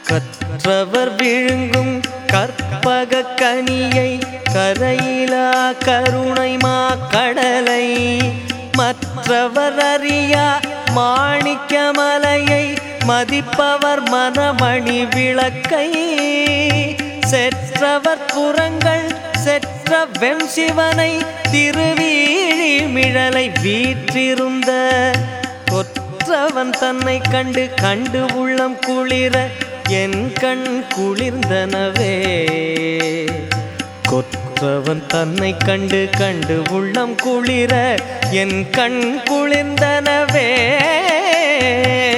கற்றவர் விழுங்கும் கற்பக கனியை கரையிலா கருணை மா கடலை மற்றவர் அறியா மாணிக்கமலையை மதிப்பவர் மனமணி விளக்கை செற்றவர் புறங்கள் செற்ற வெண் சிவனை திருவீழி மிழலை வீற்றிருந்த கொற்றவன் தன்னை கண்டு கண்டு உள்ளம் குளிர என் கண் குளிர்ந்தனவே கொற்றவன் தன்னை கண்டு கண்டு உள்ளம் குளிர என் கண் குளிர்ந்தனவே